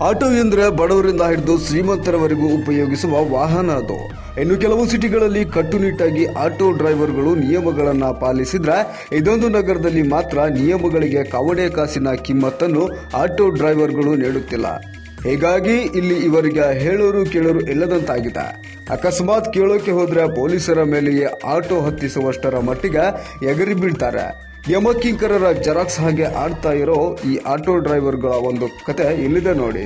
auto ಎಂದ್ರೆ ಬಡವರಿಂದ ಹಿಡಿದು ಶ್ರೀಮಂತರವರೆಗೂ ಉಪಯೋಗಿಸುವ ವಾಹನ ಅದು ಇನ್ನು ಕೆಲವು ಸಿಟಿಗಳಲ್ಲಿ ಕಟ್ಟುನಿಟ್ಟಾಗಿ ಆಟೋ ಡ್ರೈವರ್ಗಳು ನಿಯಮಗಳನ್ನ ಪಾಲಿಸಿದ್ರೆ ಇದೊಂದು ನಗರದಲ್ಲಿ ಮಾತ್ರ ನಿಯಮಗಳಿಗೆ ಕವಡೆ ಕಾಸಿನ ಕಿಮ್ಮತ್ತನ್ನು ಆಟೋ ಡ್ರೈವರ್ಗಳು ನೀಡುತ್ತಿಲ್ಲ ಹೀಗಾಗಿ ಇಲ್ಲಿ ಇವರಿಗೆ ಹೇಳೋರು ಕೇಳೋರು ಇಲ್ಲದಂತಾಗಿದೆ ಅಕಸ್ಮಾತ್ ಕೇಳೋಕೆ ಹೋದ್ರೆ ಪೊಲೀಸರ ಮೇಲೆಯೇ ಆಟೋ ಹತ್ತಿಸುವಷ್ಟರ ಮಟ್ಟಿಗೆ ಎಗರಿ ಬೀಳ್ತಾರೆ ಯಮಕಿಂಕರರ ಜೆರಾಕ್ಸ್ ಹಾಗೆ ಆಡ್ತಾ ಇರೋ ಈ ಆಟೋ ಡ್ರೈವರ್ಗಳ ಒಂದು ಕತೆ ಇಲ್ಲಿದೆ ನೋಡಿ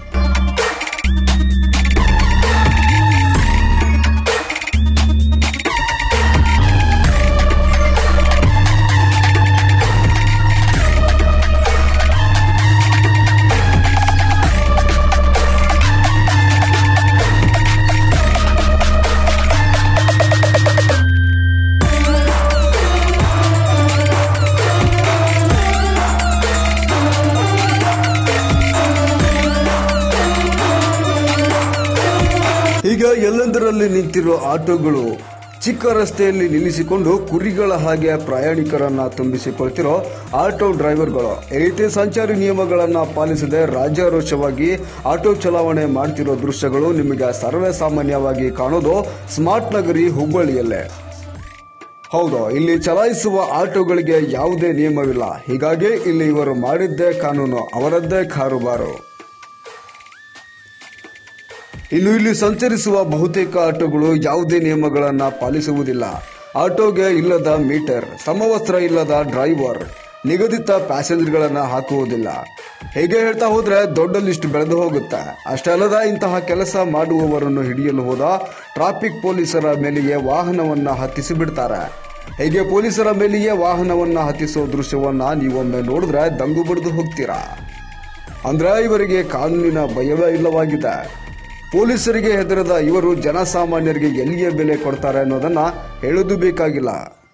ಈಗ ಎಲ್ಲೆಂದರಲ್ಲಿ ನಿಂತಿರೋ ಆಟೋಗಳು ಚಿಕ್ಕ ರಸ್ತೆಯಲ್ಲಿ ನಿಲ್ಲಿಸಿಕೊಂಡು ಕುರಿಗಳ ಹಾಗೆ ಪ್ರಯಾಣಿಕರನ್ನ ತುಂಬಿಸಿಕೊಳ್ತಿರೋ ಆಟೋ ಡ್ರೈವರ್ಗಳು ಈ ರೀತಿ ಸಂಚಾರಿ ನಿಯಮಗಳನ್ನ ಪಾಲಿಸದೆ ರಾಜ್ಯಾರೋಷವಾಗಿ ಆಟೋ ಚಲಾವಣೆ ಮಾಡ್ತಿರೋ ದೃಶ್ಯಗಳು ನಿಮಗೆ ಸರ್ವೇ ಸಾಮಾನ್ಯವಾಗಿ ಕಾಣೋದು ಸ್ಮಾರ್ಟ್ ನಗರಿ ಹುಬ್ಬಳ್ಳಿಯಲ್ಲೇ ಹೌದು ಇಲ್ಲಿ ಚಲಾಯಿಸುವ ಆಟೋಗಳಿಗೆ ಯಾವುದೇ ನಿಯಮವಿಲ್ಲ ಹೀಗಾಗಿ ಇಲ್ಲಿ ಇವರು ಮಾಡಿದ್ದೇ ಕಾನೂನು ಅವರದ್ದೇ ಕಾರುಬಾರು ಇನ್ನು ಇಲ್ಲಿ ಸಂಚರಿಸುವ ಬಹುತೇಕ ಆಟೋಗಳು ಯಾವುದೇ ನಿಯಮಗಳನ್ನ ಪಾಲಿಸುವುದಿಲ್ಲ ಆಟೋಗೆ ಇಲ್ಲದ ಮೀಟರ್ ಸಮವಸ್ತ್ರ ಇಲ್ಲದ ಡ್ರೈವರ್ ನಿಗದಿತ ಪ್ಯಾಸೆಂಜರ್ಗಳನ್ನ ಹಾಕುವುದಿಲ್ಲ ಹೀಗೆ ಹೇಳ್ತಾ ಹೋದ್ರೆ ದೊಡ್ಡ ಲಿಸ್ಟ್ ಬೆಳೆದು ಹೋಗುತ್ತೆ ಅಷ್ಟೇ ಅಲ್ಲದ ಇಂತಹ ಕೆಲಸ ಮಾಡುವವರನ್ನು ಹಿಡಿಯಲು ಹೋದ ಟ್ರಾಫಿಕ್ ಪೊಲೀಸರ ಮೇಲೆಯೇ ವಾಹನವನ್ನ ಹತ್ತಿಸಿ ಬಿಡ್ತಾರೆ ಹೀಗೆ ಪೊಲೀಸರ ಮೇಲೆಯೇ ವಾಹನವನ್ನ ಹತ್ತಿಸೋ ದೃಶ್ಯವನ್ನ ನೀವೊಮ್ಮೆ ನೋಡಿದ್ರೆ ದಂಗು ಬಡಿದು ಹೋಗ್ತೀರಾ ಅಂದ್ರೆ ಇವರಿಗೆ ಕಾನೂನಿನ ಭಯವೇ ಇಲ್ಲವಾಗಿದೆ ಪೊಲೀಸರಿಗೆ ಹೆದರದ ಇವರು ಜನಸಾಮಾನ್ಯರಿಗೆ ಎಲ್ಲಿಯ ಬೆಲೆ ಕೊಡ್ತಾರೆ ಅನ್ನೋದನ್ನ ಹೇಳೋದು ಬೇಕಾಗಿಲ್ಲ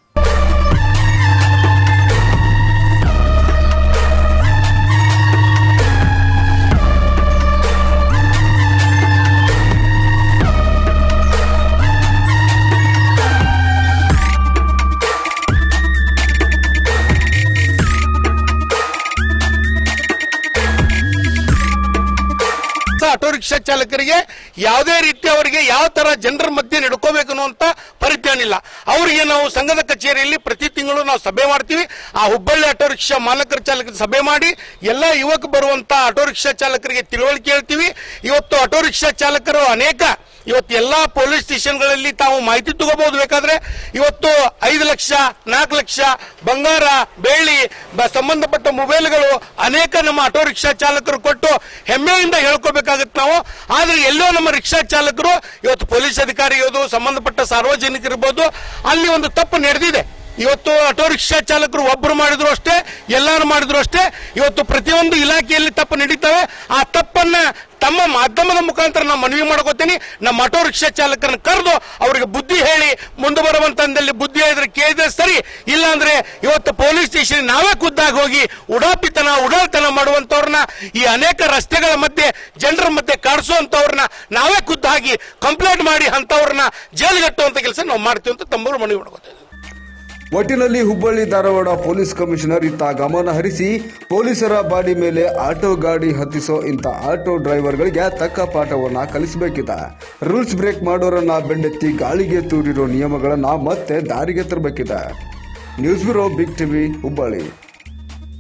ಆಟೋ ರಿಕ್ಷಾ ಚಾಲಕರಿಗೆ ಯಾವುದೇ ರೀತಿ ಅವರಿಗೆ ಯಾವ ತರ ಜನರ ಮಧ್ಯೆ ನಡ್ಕೋಬೇಕು ಅನ್ನುವಂತ ಪರಿಜ್ಞಾನಿಲ್ಲ ಅವರಿಗೆ ನಾವು ಸಂಘದ ಕಚೇರಿಯಲ್ಲಿ ಪ್ರತಿ ತಿಂಗಳು ನಾವು ಸಭೆ ಮಾಡ್ತೀವಿ ಆ ಹುಬ್ಬಳ್ಳಿ ಆಟೋ ರಿಕ್ಷಾ ಮಾಲಕರ ಚಾಲಕರ ಸಭೆ ಮಾಡಿ ಎಲ್ಲ ಯುವಕ ಬರುವಂತ ಆಟೋ ರಿಕ್ಷಾ ಚಾಲಕರಿಗೆ ತಿಳುವಳಿಕೆ ಹೇಳ್ತೀವಿ ಇವತ್ತು ಆಟೋ ರಿಕ್ಷಾ ಚಾಲಕರು ಅನೇಕ ಇವತ್ತು ಎಲ್ಲಾ ಪೊಲೀಸ್ ಸ್ಟೇಷನ್ಗಳಲ್ಲಿ ತಾವು ಮಾಹಿತಿ ತಗೋಬಹುದು ಬೇಕಾದ್ರೆ ಇವತ್ತು ಐದು ಲಕ್ಷ ನಾಲ್ಕು ಲಕ್ಷ ಬಂಗಾರ ಬೆಳ್ಳಿ ಬ- ಸಂಬಂಧಪಟ್ಟ ಮೊಬೈಲ್ಗಳು ಅನೇಕ ನಮ್ಮ ಆಟೋ ರಿಕ್ಷಾ ಚಾಲಕರು ಕೊಟ್ಟು ಹೆಮ್ಮೆಯಿಂದ ಹೇಳ್ಕೋಬೇಕಾಗತ್ತೆ ನಾವು ಆದ್ರೆ ಎಲ್ಲೋ ನಮ್ಮ ರಿಕ್ಷಾ ಚಾಲಕರು ಇವತ್ತು ಪೊಲೀಸ್ ಅಧಿಕಾರಿ ಇರ್ಬೋದು ಸಂಬಂಧಪಟ್ಟ ಸಾರ್ವಜನಿಕರು ಇರ್ಬೋದು ಅಲ್ಲಿ ಒಂದು ತಪ್ಪು ನಡೆದಿದೆ ಇವತ್ತು ಆಟೋ ರಿಕ್ಷಾ ಚಾಲಕರು ಒಬ್ಬರು ಮಾಡಿದ್ರು ಅಷ್ಟೇ ಎಲ್ಲರೂ ಮಾಡಿದ್ರು ಅಷ್ಟೇ ಇವತ್ತು ಪ್ರತಿಯೊಂದು ಇಲಾಖೆಯಲ್ಲಿ ತಪ್ಪು ನಡೀತವೆ ಆ ತಪ್ಪನ್ನ ತಮ್ಮ ಮಾಧ್ಯಮದ ಮುಖಾಂತರ ನಾನು ಮನವಿ ಮಾಡ್ಕೋತೀನಿ ನಮ್ಮ ಆಟೋ ರಿಕ್ಷಾ ಚಾಲಕರನ್ನ ಕರೆದು ಅವರಿಗೆ ಬುದ್ಧಿ ಹೇಳಿ ಮುಂದೆ ಬರುವಂತಂದಲ್ಲಿ ಬುದ್ಧಿ ಹೇಳಿದ್ರೆ ಕೇಳಿದ್ರೆ ಸರಿ ಇಲ್ಲ ಅಂದ್ರೆ ಇವತ್ತು ಪೊಲೀಸ್ ಸ್ಟೇಷನ್ ನಾವೇ ಖುದ್ದಾಗಿ ಹೋಗಿ ಉಡಾಪಿತನ ಉಡಾಳ್ತನ ಮಾಡುವಂತವ್ರನ್ನ ಈ ಅನೇಕ ರಸ್ತೆಗಳ ಮಧ್ಯೆ ಜನರ ಮಧ್ಯೆ ಕಾಡಿಸುವಂತವ್ರನ್ನ ನಾವೇ ಖುದ್ದಾಗಿ ಕಂಪ್ಲೇಂಟ್ ಮಾಡಿ ಅಂತವ್ರನ್ನ ಜೈಲಿಗಟ್ಟುವಂತ ಕೆಲಸ ನಾವು ಮಾಡ್ತೀವಿ ಅಂತ ತಮ್ಮರು ಮನವಿ ಮಾಡ್ಕೋತೀವಿ ಒಟ್ಟಿನಲ್ಲಿ ಹುಬ್ಬಳ್ಳಿ ಧಾರವಾಡ ಪೊಲೀಸ್ ಕಮಿಷನರ್ ಇತ್ತ ಗಮನ ಹರಿಸಿ ಪೊಲೀಸರ ಬಾಡಿ ಮೇಲೆ ಆಟೋ ಗಾಡಿ ಹತ್ತಿಸೋ ಇಂಥ ಆಟೋ ಡ್ರೈವರ್ಗಳಿಗೆ ತಕ್ಕ ಪಾಠವನ್ನ ಕಲಿಸಬೇಕಿದೆ ರೂಲ್ಸ್ ಬ್ರೇಕ್ ಮಾಡೋರನ್ನ ಬೆಂಡೆತ್ತಿ ಗಾಳಿಗೆ ತೂರಿರೋ ನಿಯಮಗಳನ್ನ ಮತ್ತೆ ದಾರಿಗೆ ತರಬೇಕಿದೆ news bureau big TV Hubballi